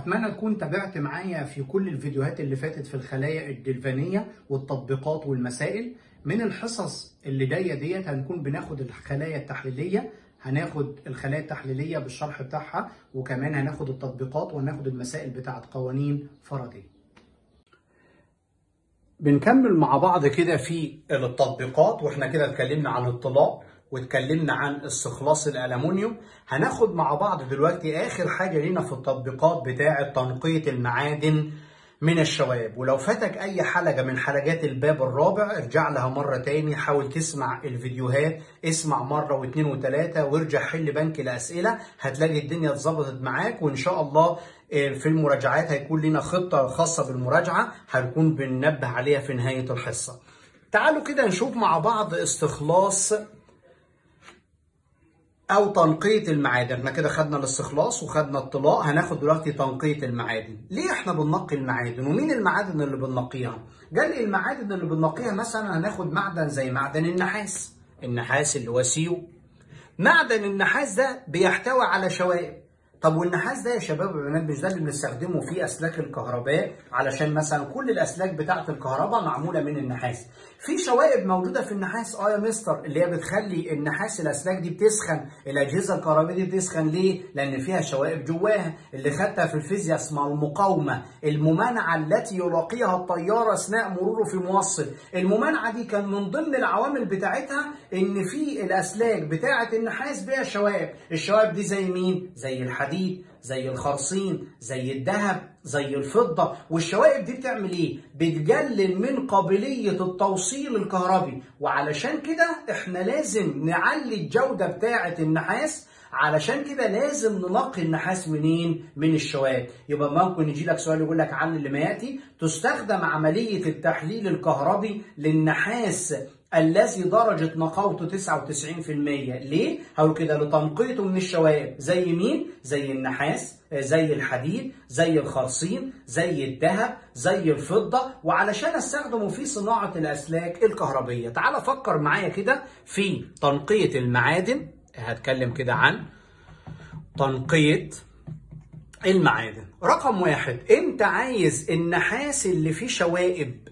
أتمنى تكون تابعت معايا في كل الفيديوهات اللي فاتت في الخلايا الدلفانية والتطبيقات والمسائل من الحصص اللي جاية ديت هنكون بناخد الخلايا التحليلية هناخد الخلايا التحليلية بالشرح بتاعها وكمان هناخد التطبيقات وهناخد المسائل بتاعت قوانين فاراداي بنكمل مع بعض كده في التطبيقات واحنا كده اتكلمنا عن الطلاء واتكلمنا عن استخلاص الالومنيوم هناخد مع بعض دلوقتي اخر حاجه لينا في التطبيقات بتاعه تنقيه المعادن من الشوائب ولو فاتك اي حلقه من حلقات الباب الرابع ارجع لها مره تاني حاول تسمع الفيديوهات اسمع مره واثنين وثلاثه وارجع حل بنك الاسئله هتلاقي الدنيا اتظبطت معاك وان شاء الله في المراجعات هيكون لنا خطه خاصه بالمراجعه هنكون بننبه عليها في نهايه الحصه تعالوا كده نشوف مع بعض استخلاص او تنقيه المعادن احنا كده خدنا الاستخلاص وخدنا الطلاء هناخد دلوقتي تنقيه المعادن ليه احنا بننقي المعادن ومين المعادن اللي بننقيها قال لي المعادن اللي بننقيها مثلا هناخد معدن زي معدن النحاس النحاس اللي هو سيو معدن النحاس ده بيحتوي على شوائب طب والنحاس ده يا شباب وبنات مش ده اللي بنستخدمه في اسلاك الكهرباء علشان مثلا كل الاسلاك بتاعه الكهرباء معموله من النحاس في شوائب موجوده في النحاس اه يا مستر اللي هي بتخلي النحاس الاسلاك دي بتسخن الاجهزه الكهربائيه دي بتسخن ليه لان فيها شوائب جواها اللي خدتها في الفيزياء اسمها المقاومه الممانعه التي يلاقيها التيار اثناء مروره في موصل الممانعه دي كان من ضمن العوامل بتاعتها ان في الاسلاك بتاعه النحاس بيها شوائب الشوائب دي زي مين زي الحديد الحديد زي الخرصين زي الذهب زي الفضة والشوائب دي بتعمل ايه؟ بتقلل من قابلية التوصيل الكهربي وعلشان كده احنا لازم نعلي الجودة بتاعة النحاس علشان كده لازم ننقي النحاس منين؟ من الشوائب، يبقى ممكن يجي لك سؤال يقول لك عن اللي ما ياتي تستخدم عملية التحليل الكهربي للنحاس الذي درجة نقاوته 99% ليه؟ هقول كده لتنقيته من الشوائب زي مين؟ زي النحاس زي الحديد زي الخرصين زي الذهب زي الفضة وعلشان استخدمه في صناعة الأسلاك الكهربية تعال فكر معايا كده في تنقية المعادن هتكلم كده عن تنقية المعادن رقم واحد انت عايز النحاس اللي فيه شوائب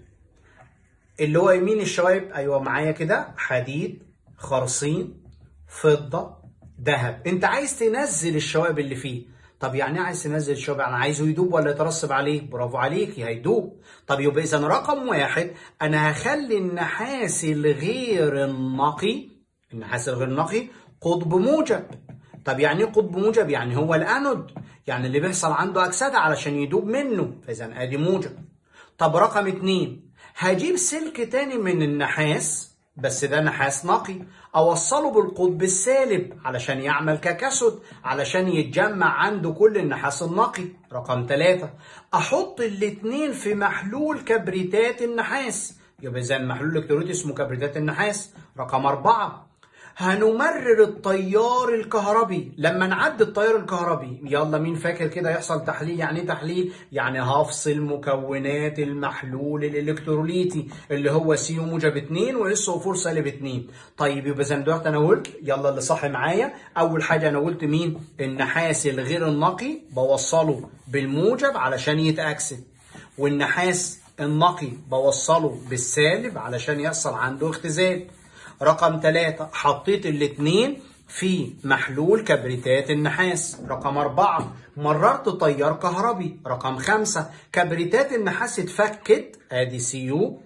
اللي هو يمين الشوائب ايوه معايا كده حديد خرصين فضه ذهب انت عايز تنزل الشوائب اللي فيه طب يعني ايه عايز تنزل الشوائب يعني عايزه يدوب ولا يترسب عليه برافو عليك هيدوب طب يبقى اذا رقم واحد انا هخلي النحاس الغير النقي النحاس الغير النقي قطب موجب طب يعني ايه قطب موجب يعني هو الانود يعني اللي بيحصل عنده اكسده علشان يدوب منه فاذا ادي موجب طب رقم اتنين هجيب سلك تاني من النحاس بس ده نحاس نقي اوصله بالقطب السالب علشان يعمل ككسد علشان يتجمع عنده كل النحاس النقي رقم ثلاثة احط الاتنين في محلول كبريتات النحاس يبقى اذا محلول الكتروليت اسمه كبريتات النحاس رقم أربعة هنمرر التيار الكهربي لما نعدي التيار الكهربي يلا مين فاكر كده يحصل تحليل يعني ايه تحليل يعني هفصل مكونات المحلول الالكتروليتي اللي هو سي موجب 2 واس او 4 سالب 2 طيب يبقى زي دلوقتي انا قلت يلا اللي صاحي معايا اول حاجه انا قلت مين النحاس الغير النقي بوصله بالموجب علشان يتاكسد والنحاس النقي بوصله بالسالب علشان يحصل عنده اختزال رقم ثلاثة حطيت الاتنين في محلول كبريتات النحاس رقم أربعة مررت تيار كهربي رقم خمسة كبريتات النحاس اتفكت ادي سي يو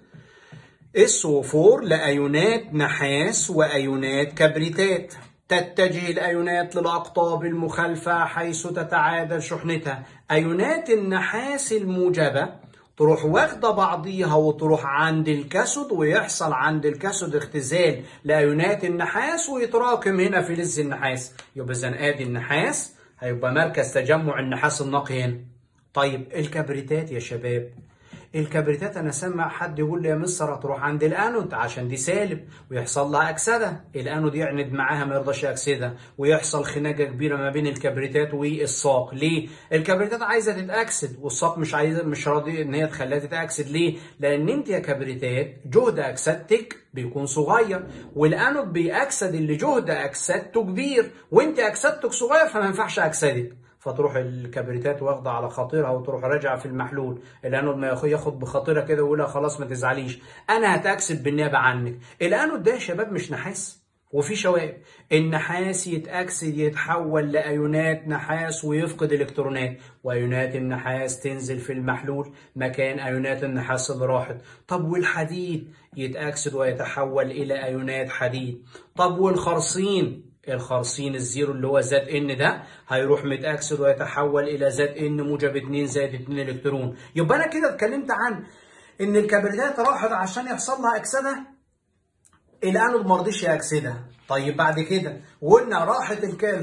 اس او 4 لايونات نحاس وايونات كبريتات تتجه الايونات للاقطاب المخالفه حيث تتعادل شحنتها ايونات النحاس الموجبه تروح واخده بعضيها وتروح عند الكسد ويحصل عند الكسد اختزال لايونات النحاس ويتراكم هنا في لز النحاس يبقى اذا ادي النحاس هيبقى مركز تجمع النحاس النقي هنا طيب الكبريتات يا شباب الكبريتات انا سمع حد يقول لي يا مستر هتروح عند الانود عشان دي سالب ويحصل لها اكسده الانود يعند معاها ما يرضاش يكسدها ويحصل خناقه كبيره ما بين الكبريتات والساق ليه الكبريتات عايزه تتاكسد والساق مش عايزه مش راضي ان هي تخليها تتاكسد ليه لان انت يا كبريتات جهد اكسدتك بيكون صغير والانود بيأكسد اللي جهد اكسدته كبير وانت اكسدتك صغير فما ينفعش اكسدك فتروح الكبريتات واخده على خاطرها وتروح راجعه في المحلول الانود ما ياخد بخاطرها كده ويقول لها خلاص ما تزعليش انا هتاكسد بالنيابه عنك الانود ده يا شباب مش نحاس وفي شوائب النحاس يتأكسد يتحول لأيونات نحاس ويفقد إلكترونات وأيونات النحاس تنزل في المحلول مكان أيونات النحاس اللي راحت طب والحديد يتأكسد ويتحول إلى أيونات حديد طب والخرصين الخرصين الزيرو اللي هو زد ان ده هيروح متأكسد ويتحول إلى زد ان موجب 2 زائد 2 إلكترون يبقى أنا كده اتكلمت عن إن الكبريتات راحت عشان يحصل لها أكسدة الانود ما رضيش ياكسدها طيب بعد كده وقلنا راحت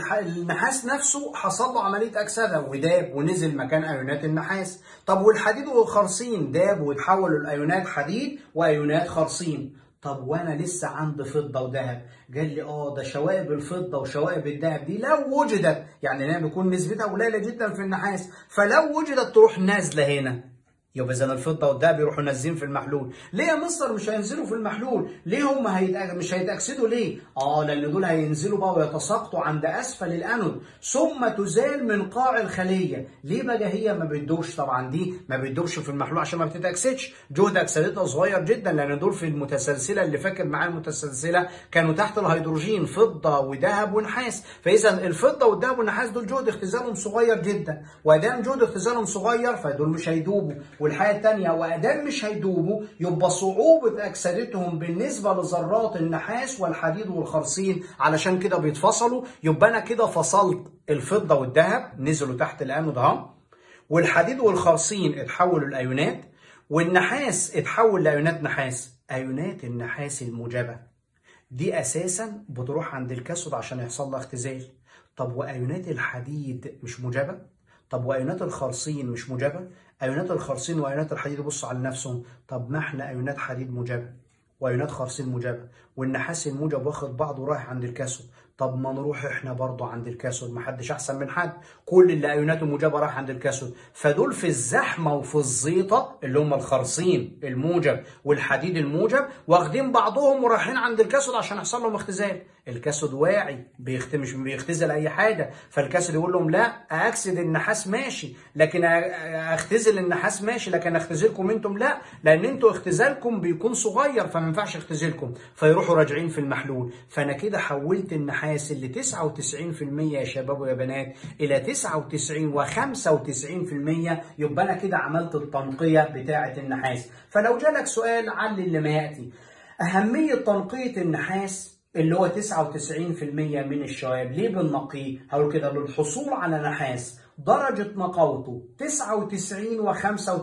النحاس نفسه حصل له عمليه اكسده وداب ونزل مكان ايونات النحاس طب والحديد والخرصين داب وتحولوا لايونات حديد وايونات خرصين طب وانا لسه عندي فضه وذهب قال لي اه ده شوائب الفضه وشوائب الذهب دي لو وجدت يعني انها بيكون نسبتها قليله جدا في النحاس فلو وجدت تروح نازله هنا يبقى اذا الفضه والذهب يروحوا نازلين في المحلول ليه يا مستر مش هينزلوا في المحلول ليه هم هيتأ... مش هيتاكسدوا ليه اه لان دول هينزلوا بقى ويتساقطوا عند اسفل الانود ثم تزال من قاع الخليه ليه بقى هي ما بتدوبش طبعا دي ما بتدوبش في المحلول عشان ما بتتاكسدش جهد اكسدتها صغير جدا لان دول في المتسلسله اللي فاكر معايا المتسلسله كانوا تحت الهيدروجين فضه وذهب ونحاس فاذا الفضه والذهب والنحاس دول جهد اختزالهم صغير جدا وادام جهد اختزالهم صغير فدول مش هيدوبوا والحاجه الثانيه وادام مش هيدوبوا يبقى صعوبه اكسدتهم بالنسبه لذرات النحاس والحديد والخرسين علشان كده بيتفصلوا يبقى انا كده فصلت الفضه والذهب نزلوا تحت الانود اهو والحديد والخرسين اتحولوا لايونات والنحاس اتحول لايونات نحاس ايونات النحاس الموجبه دي اساسا بتروح عند الكاثود عشان يحصل لها اختزال طب وايونات الحديد مش موجبه طب وايونات الخرسين مش موجبه ايونات الخرسين وايونات الحديد بصوا على نفسهم طب ما احنا ايونات حديد موجبه وايونات خرسين موجبه والنحاس الموجب واخد بعضه رايح عند الكاثود طب ما نروح احنا برضه عند الكاثود ما حدش احسن من حد كل اللي ايوناته موجبه راح عند الكاثود فدول في الزحمه وفي الزيطه اللي هم الخرسين الموجب والحديد الموجب واخدين بعضهم ورايحين عند الكاثود عشان يحصل لهم اختزال الكاثود واعي بيخت... مش بيختزل اي حاجه فالكاثود يقول لهم لا اكسد النحاس ماشي لكن اختزل النحاس ماشي لكن اختزلكم انتم لا لان انتوا اختزالكم بيكون صغير فما ينفعش اختزلكم فيروحوا راجعين في المحلول فانا كده حولت النحاس اللي 99% يا شباب ويا بنات الى 99 و95% يبقى انا كده عملت التنقيه بتاعه النحاس فلو جالك سؤال علل اللي ما ياتي اهميه تنقيه النحاس اللي هو 99% من الشوائب ليه بننقيه؟ هقول كده للحصول على نحاس درجة نقاوته 99 و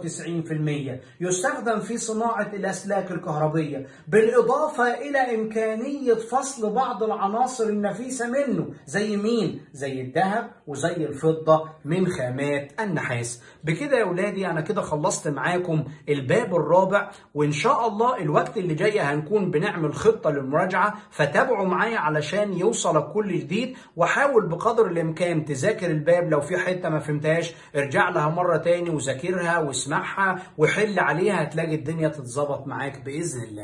95% يستخدم في صناعة الأسلاك الكهربية بالإضافة إلى إمكانية فصل بعض العناصر النفيسة منه زي مين؟ زي الذهب وزي الفضة من خامات النحاس بكده يا ولادي أنا كده خلصت معاكم الباب الرابع وإن شاء الله الوقت اللي جاي هنكون بنعمل خطة للمراجعة فتابعوا معايا علشان يوصلك كل جديد وحاول بقدر الإمكان تذاكر الباب لو في حتة ما فهمتهاش ارجع لها مرة تاني وذاكرها واسمعها وحل عليها هتلاقي الدنيا تتظبط معاك بإذن الله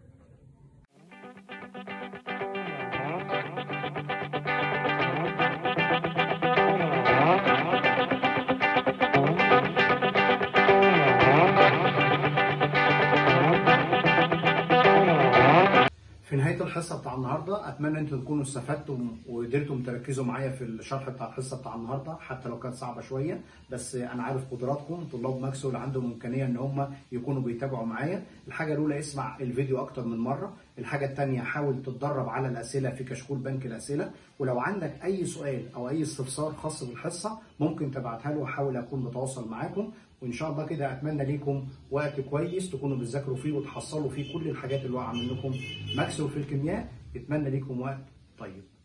في نهايه الحصه بتاع النهارده اتمنى انتم تكونوا استفدتم وقدرتم تركزوا معايا في الشرح بتاع الحصه بتاع النهارده حتى لو كانت صعبه شويه بس انا عارف قدراتكم طلاب ماكسول عندهم امكانيه ان هم يكونوا بيتابعوا معايا الحاجه الاولى اسمع الفيديو اكتر من مره الحاجه الثانيه حاول تتدرب على الاسئله في كشكول بنك الاسئله ولو عندك اي سؤال او اي استفسار خاص بالحصه ممكن تبعتها لي واحاول اكون بتواصل معاكم وان شاء الله كده اتمنى ليكم وقت كويس تكونوا بتذاكروا فيه وتحصلوا فيه كل الحاجات اللي واقعه منكم ماكسول في الكيمياء اتمنى ليكم وقت طيب